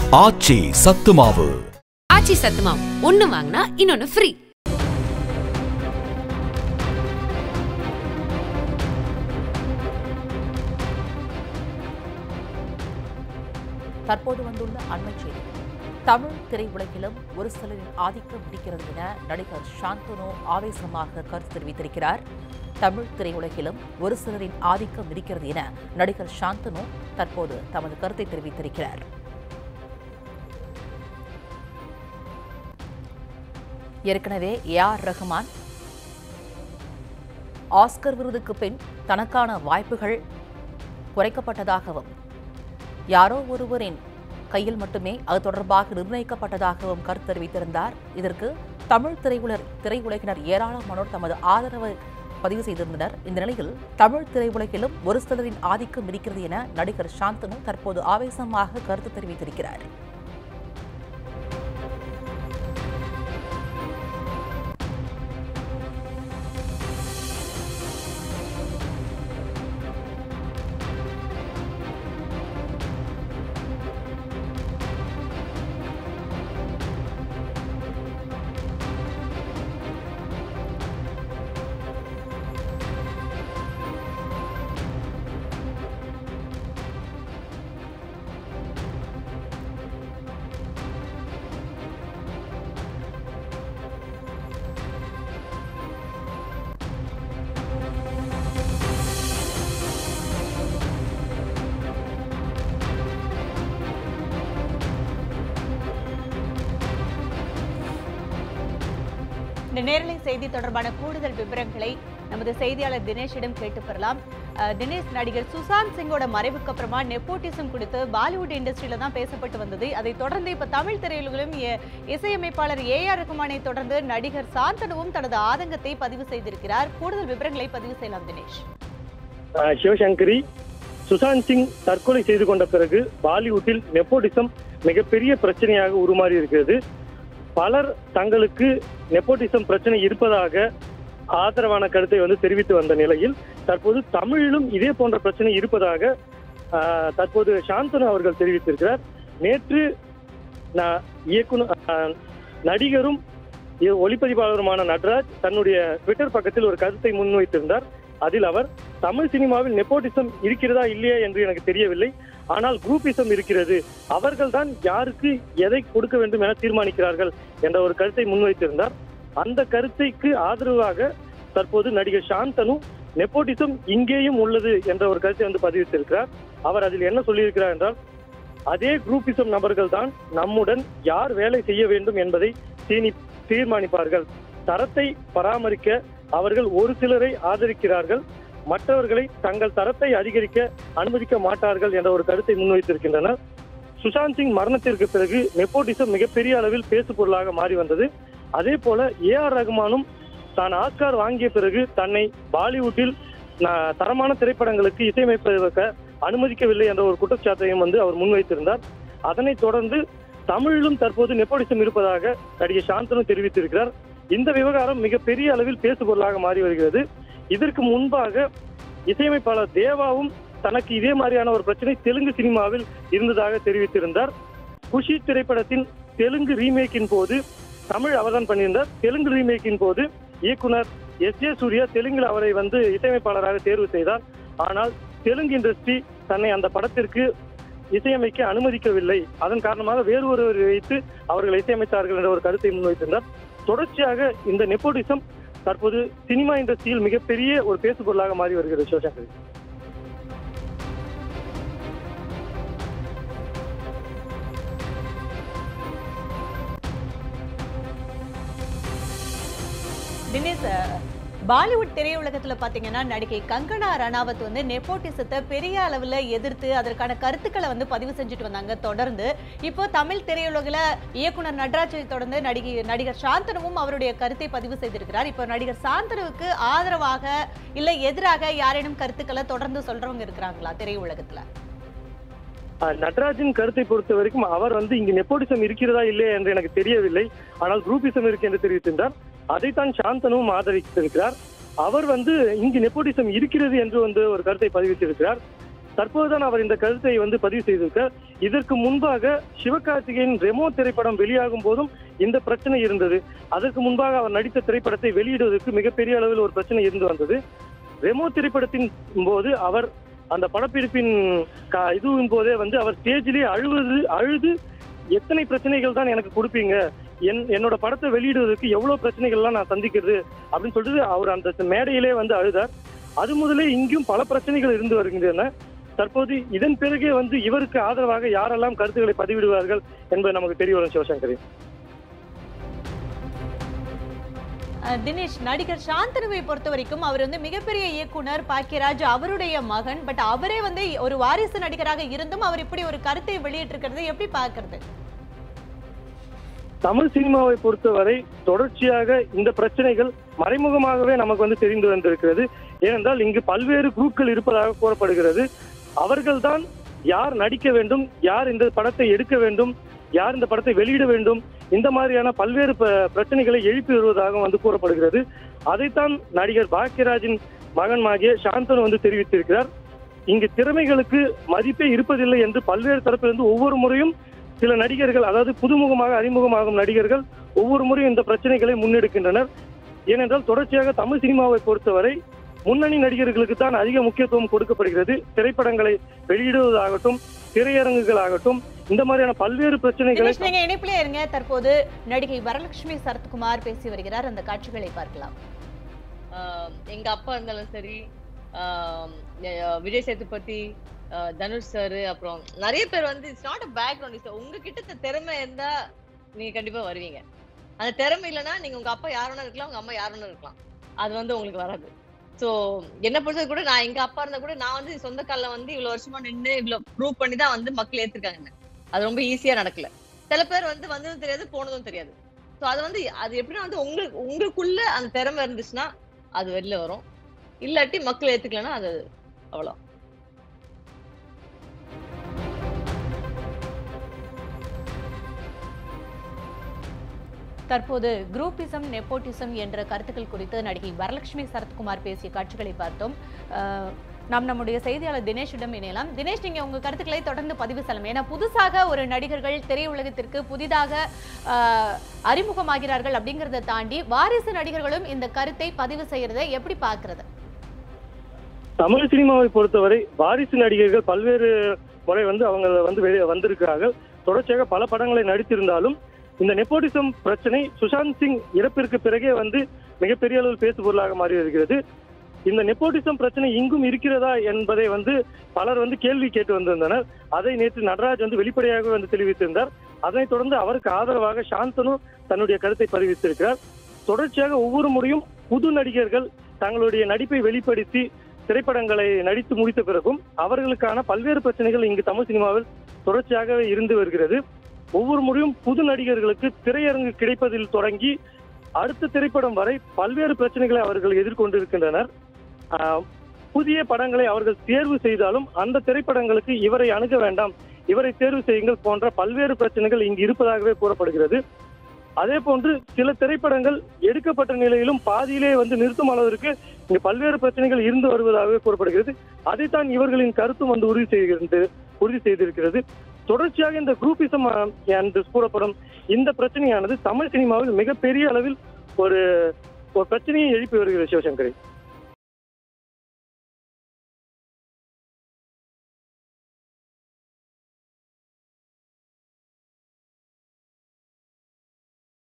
ஆச்சி சத்துமாவு ஆச்சி சத்துமாவு ஒன்னு வாங்கினா இன்னொன்னு ஃப்ரீ தற்போது வந்துள்ள அண்மை செய்தி தமிழ் திரையுலகிலும் ஒரு சிலரின் ஆதிக்கம் இருக்கிறது என நடிகர் சாந்தனு ஆவேசமாக கருத்து தெரிவித்திருக்கிறார் தமிழ் திரையுலகிலும் ஒரு சிலரின் ஆதிக்கம் இருக்கிறது என நடிகர் சாந்தனு தற்போது தமது கருத்தை தெரிவித்திருக்கிறார் ஏற்கனவே ஏ ஆர் ரஹ்மான் ஆஸ்கர் விருதுக்கு பின் தனக்கான வாய்ப்புகள் குறைக்கப்பட்டதாகவும் யாரோ ஒருவரின் கையில் மட்டுமே அது தொடர்பாக நிர்ணயிக்கப்பட்டதாகவும் கருத்து தெரிவித்திருந்தார் இதற்கு தமிழ் திரையுலர் திரையுலகினர் ஏராளமானோர் தமது ஆதரவை பதிவு செய்திருந்தனர் இந்த நிலையில் தமிழ் திரையுலகிலும் ஒரு சிலரின் ஆதிக்கம் இருக்கிறது என நடிகர் சாந்தனு தற்போது ஆவேசமாக கருத்து தெரிவித்திருக்கிறார் இந்த நேரலை செய்தி தொடர்பான கூடுதல் விவரங்களை நமது செய்தியாளர் தினேஷிடம் கேட்டு பெறலாம் அஹ், தினேஷ் நடிகர் சுசாந்த் சிங்கோட மறைவுக்கு அப்புறமா நெப்போட்டிசம் குறித்து பாலிவுட் இண்டஸ்ட்ரியில தான் பேசப்பட்டு வந்தது அதை தொடர்ந்து இப்ப தமிழ் திரையுலகிலும் இ- இசையமைப்பாளர் ஏ ஆர் ரகுமானை தொடர்ந்து நடிகர் சாந்தனுவும் தனது ஆதங்கத்தை பதிவு செய்திருக்கிறார் கூடுதல் விவரங்களை பதிவு செய்யலாம் தினேஷ் ஆஹ் சிவசங்கரி சுசாந்த் சிங் தற்கொலை செய்து கொண்ட பிறகு பாலிவுட்டில் நெப்போட்டிசம் மிகப்பெரிய பிரச்சனையாக உருமாறி இருக்கிறது பலர் தங்களுக்கு நெப்போட்டிசம் பிரச்சனை இருப்பதாக ஆதரவான கருத்தை வந்து தெரிவித்து வந்த நிலையில் தற்போது தமிழிலும் இதே போன்ற பிரச்சனை இருப்பதாக ஆஹ், தற்போது சாந்தனு அவர்கள் தெரிவித்திருக்கிறார் நேற்று ந- இயக்குனர் ஆஹ், நடிகரும் இ- ஒளிப்பதிவாளருமான நட்ராஜ் தன்னுடைய ட்விட்டர் பக்கத்தில் ஒரு கருத்தை முன்வைத்திருந்தார் அதில் அவர் தமிழ் சினிமாவில் நெப்போட்டிசம் இருக்கிறதா இல்லையா என்று எனக்கு தெரியவில்லை ஆனால் குரூப்பிசம் இருக்கிறது அவர்கள்தான் யாருக்கு எதை கொடுக்க வேண்டும் என தீர்மானிக்கிறார்கள் என்ற ஒரு கருத்தை முன்வைத்திருந்தார் அந்த கருத்தைக்கு ஆதரவாக தற்போது நடிகர் சாந்தனு நெப்போட்டிசம் இங்கேயும் உள்ளது என்ற ஒரு கருத்தை வந்து பதிவிட்டிருக்கிறார் அவர் அதில் என்ன சொல்லியிருக்கிறார் என்றால் அதே குரூப்பிசம் நபர்கள் தான் நம்முடன் யார் வேலை செய்ய வேண்டும் என்பதை தீனி தீர்மானிப்பார்கள் தரத்தை பராமரிக்க அவர்கள் ஒரு சிலரை ஆதரிக்கிறார்கள் மற்றவர்களை தங்கள் தரத்தை அதிகரிக்க அனுமதிக்க மாட்டார்கள் என்ற ஒரு கருத்தை முன்வைத்திருக்கின்றனர் சுஷாந்த் சிங் மரணத்திற்கு பிறகு நெப்போட்டிசம் மிகப்பெரிய அளவில் பேசு பொருளாக மாறி வந்தது அதே போல ஏ ஆர் ரகுமானும் தான் ஆஸ்கார் வாங்கிய பிறகு தன்னை பாலிவுட்டில் ந- தரமான திரைப்படங்களுக்கு இசையமைப்பதற்கு அனுமதிக்கவில்லை என்ற ஒரு குற்றச்சாட்டையும் வந்து அவர் முன்வைத்திருந்தார் அதனைத் தொடர்ந்து தமிழிலும் தற்போது நெப்போட்டிசம் இருப்பதாக நடிகை சாந்தனு தெரிவித்திருக்கிறார் இந்த விவகாரம் மிகப்பெரிய அளவில் பேசு பொருளாக மாறி வருகிறது இதற்கு முன்பாக இசையமைப்பாளர் தேவாவும் தனக்கு இதே மாதிரியான ஒரு பிரச்சனை தெலுங்கு சினிமாவில் இருந்ததாக தெரிவித்திருந்தார் குஷி திரைப்படத்தின் தெலுங்கு ரீமேக்கின் போது தமிழ் அவர்தான் பண்ணியிருந்தார் தெலுங்கு ரீமேக்கின் போது இயக்குனர் எஸ் ஏ சூர்யா தெலுங்கில் அவரை வந்து இசையமைப்பாளராக தேர்வு செய்தார் ஆனால் தெலுங்கு இண்டஸ்ட்ரி தன்னை அந்த படத்திற்கு இசையமைக்க அனுமதிக்கவில்லை அதன் காரணமாக வேறு ஒருவரை வைத்து அவர்கள் இசையமைத்தார்கள் என்ற ஒரு கருத்தை முன்வைத்திருந்தார் தொடர்ச்சியாக இந்த நெப்போட்டிசம் தற்போது சினிமா இண்டஸ்ட்ரியில் மிகப்பெரிய ஒரு பேசு பொருளாக மாறி வருகிறது சிவசங்கரி தினேஷ் அஹ், பாலிவுட் திரையுலகத்துல பாத்தீங்கன்னா நடிகை கங்கனா ரணாவத் வந்து நெப்போட்டிசத்தை பெரிய அளவுல எதிர்த்து அதற்கான கருத்துக்களை வந்து பதிவு செஞ்சுட்டு வந்தாங்க தொடர்ந்து இப்போ தமிழ் திரையுலகில் இயக்குனர் நடராஜை தொடர்ந்து நடிகை நடிகர் சாந்தனுவும் அவருடைய கருத்தை பதிவு செய்திருக்கிறார் இப்போ நடிகர் சாந்தனுவுக்கு ஆதரவாக இல்லை எதிராக யாரேனும் கருத்துக்களை தொடர்ந்து சொல்றவங்க இருக்கிறாங்களா திரையுலகத்துல ஆஹ் நடராஜின் கருத்தை பொறுத்த வரைக்கும் அவர் வந்து இங்கு நெப்போட்டிசம் இருக்கிறதா இல்லையா என்று எனக்கு தெரியவில்லை ஆனால் குரூப்பிசம் இருக்கு என்று தெரிவித்திருந்தார் அதைத்தான் சாந்தனுவும் ஆதரித்திருக்கிறார் அவர் வந்து இங்கு நெப்போட்டிசம் இருக்கிறது என்று வந்து ஒரு கருத்தை பதிவிட்டிருக்கிறார் தற்போதுதான் அவர் இந்த கருத்தை வந்து பதிவு செய்திருக்கார் இதற்கு முன்பாக சிவகார்த்திகேயன் ரெமோ திரைப்படம் வெளியாகும் போதும் இந்த பிரச்சனை இருந்தது அதற்கு முன்பாக அவர் நடித்த திரைப்படத்தை வெளியிடுவதற்கு மிகப்பெரிய அளவில் ஒரு பிரச்சனை இருந்து வந்தது ரெமோ திரைப்படத்தின் போது அவர் அந்த படப்பிடிப்பின் க- இதுவின் போதே வந்து அவர் ஸ்டேஜிலே அழுவது அழுது எத்தனை பிரச்சனைகள் தான் எனக்கு கொடுப்பீங்க என் என்னோட படத்தை வெளியிடுவதற்கு எவ்வளவு பிரச்சனைகள்லாம் நான் சந்திக்கிறது அப்படின்னு சொல்லிட்டு அவர் அந்த மேடையிலே வந்து அழுதார் அது முதலே இங்கும் பல பிரச்சனைகள் இருந்து வருகின்றன தற்போது இதன் பிறகே வந்து இவருக்கு ஆதரவாக யாரெல்லாம் கருத்துக்களை பதிவிடுவார்கள் என்பது நமக்கு தெரிய வரும் சிவசங்கரி அஹ் தினேஷ் நடிகர் சாந்தனுவை பொறுத்த வரைக்கும் அவர் வந்து மிகப்பெரிய இயக்குனர் பாக்கியராஜ் அவருடைய மகன் பட் அவரே வந்து ஒரு வாரிசு நடிகராக இருந்தும் அவர் இப்படி ஒரு கருத்தை வெளியிட்டிருக்கிறது எப்படி பார்க்கிறது தமிழ் சினிமாவை பொறுத்தவரை தொடர்ச்சியாக இந்த பிரச்சனைகள் மறைமுகமாகவே நமக்கு வந்து தெரிந்து வந்திருக்கிறது ஏனென்றால் இங்கு பல்வேறு குரூப்கள் இருப்பதாக கூறப்படுகிறது அவர்கள்தான் யார் நடிக்க வேண்டும் யார் இந்த படத்தை எடுக்க வேண்டும் யார் இந்த படத்தை வெளியிட வேண்டும் இந்த மாதிரியான பல்வேறு ப- பிரச்சனைகளை எழுப்பி வருவதாக வந்து கூறப்படுகிறது அதைத்தான் நடிகர் பாக்கியராஜின் மகன்மாகிய சாந்தனு வந்து தெரிவித்திருக்கிறார் இங்கு திறமைகளுக்கு மதிப்பே இருப்பதில்லை என்று பல்வேறு தரப்பிலிருந்து ஒவ்வொரு முறையும் சில நடிகர்கள் அதாவது புதுமுகமாக அறிமுகமாகும் நடிகர்கள் ஒவ்வொரு முறையும் இந்த பிரச்சனைகளை முன்னெடுக்கின்றனர் ஏனென்றால் தொடர்ச்சியாக தமிழ் சினிமாவை பொறுத்தவரை முன்னணி நடிகர்களுக்கு தான் அதிக முக்கியத்துவம் கொடுக்கப்படுகிறது திரைப்படங்களை வெளியிடுவதாகட்டும் திரையரங்குகளாகட்டும் இந்த மாதிரியான பல்வேறு பிரச்சனைகளை தினேஷ் நீங்க இணைப்பிலே இருங்க தற்போது நடிகை வரலட்சுமி சரத்குமார் பேசி வருகிறார் அந்த காட்சிகளை பார்க்கலாம் ஆஹ் எங்க அப்பா இருந்தாலும் சரி ஆஹ் அஹ் விஜய் சேதுபதி ஆஹ் தனுஷ் சார் அப்புறம் நிறைய பேர் வந்து it's not a background is உங்ககிட்ட இந்த திறமை இருந்தா நீங்க கண்டிப்பா வருவீங்க அந்த திறமை இல்லைன்னா நீங்க உங்க அப்பா யார் வேணா இருக்கலாம் உங்க அம்மா யார் வேணா இருக்கலாம் அது வந்து உங்களுக்கு வராது சோ என்ன பொறுத்தது கூட நான் எங்க அப்பா இருந்தா கூட நான் வந்து சொந்த கால்ல வந்து இவ்வளவு வருஷமா நின்னு இவ்வளவு ப்ரூவ் பண்ணி தான் வந்து மக்கள் ஏத்துருக்காங்க என்ன. அது ரொம்ப ஈஸியா நடக்கல சில பேர் வந்து வந்ததும் தெரியாது போனதும் தெரியாது சோ அது வந்து அது எப்படின்னா வந்து உங்களுக்கு உங்களுக்குள்ள அந்த திறமை இருந்துச்சுன்னா அது வெளில வரும் இல்லாட்டி மக்கள் ஏத்துக்கலன்னா அது அவ்வளோ தற்போது குரூப்பிசம் நெப்போட்டிசம் என்ற கருத்துக்கள் குறித்து நடிகை வரலட்சுமி சரத்குமார் பேசிய காட்சிகளை பார்த்தோம் அஹ், நாம் நம்முடைய செய்தியாளர் தினேஷிடம் இணையலாம் தினேஷ் நீங்க உங்க கருத்துக்களை தொடர்ந்து பதிவு செய்யலாம் ஏன்னா புதுசாக ஒரு நடிகர்கள் திரையுலகத்திற்கு புதிதாக அஹ், அறிமுகமாகிறார்கள் அப்படிங்கறத தாண்டி வாரிசு நடிகர்களும் இந்த கருத்தை பதிவு செய்யறதை எப்படி பார்க்கிறது தமிழ் சினிமாவை பொறுத்தவரை வாரிசு நடிகர்கள் பல்வேறு முறை வந்து அவங்க வந்து வெளியே வந்திருக்கிறார்கள் தொடர்ச்சியாக பல படங்களை நடித்திருந்தாலும் இந்த நெப்போட்டிசம் பிரச்சனை சுஷாந்த் சிங் இறப்பிற்கு பிறகே வந்து மிகப்பெரிய அளவில் பேசு பொருளாக மாறி இருக்கிறது இந்த நெப்போட்டிசம் பிரச்சனை இங்கும் இருக்கிறதா என்பதை வந்து பலர் வந்து கேள்வி கேட்டு வந்திருந்தனர் அதை நேற்று நடராஜ் வந்து வெளிப்படையாக வந்து தெரிவித்திருந்தார் அதனைத் தொடர்ந்து அவருக்கு ஆதரவாக சாந்தனு தன்னுடைய கருத்தை பதிவித்திருக்கிறார் தொடர்ச்சியாக ஒவ்வொரு முறையும் புது நடிகர்கள் தங்களுடைய நடிப்பை வெளிப்படுத்தி திரைப்படங்களை நடித்து முடித்த பிறகும் அவர்களுக்கான பல்வேறு பிரச்சனைகள் இங்கு தமிழ் சினிமாவில் தொடர்ச்சியாகவே இருந்து வருகிறது ஒவ்வொரு முறையும் புது நடிகர்களுக்கு திரையரங்கு கிடைப்பதில் தொடங்கி அடுத்த திரைப்படம் வரை பல்வேறு பிரச்சனைகளை அவர்கள் எதிர்கொண்டிருக்கின்றனர் ஆஹ், புதிய படங்களை அவர்கள் தேர்வு செய்தாலும் அந்த திரைப்படங்களுக்கு இவரை அணுக வேண்டாம் இவரை தேர்வு செய்யுங்கள் போன்ற பல்வேறு பிரச்சனைகள் இங்கு இருப்பதாகவே கூறப்படுகிறது அதே போன்று சில திரைப்படங்கள் எடுக்கப்பட்ட நிலையிலும் பாதியிலே வந்து நிறுத்தும் அளவிற்கு இங்கு பல்வேறு பிரச்சனைகள் இருந்து வருவதாகவே கூறப்படுகிறது அதைத்தான் இவர்களின் கருத்தும் வந்து உறுதி செய்கிறது உறுதி செய்திருக்கிறது தொடர்ச்சியாக இந்த குரூப்பிசம் அஹ், என்று கூறப்படும் இந்த பிரச்சனையானது தமிழ் சினிமாவில் மிகப்பெரிய அளவில் ஒரு ஒரு பிரச்சனையை எழுப்பி வருகிறது சிவசங்கரி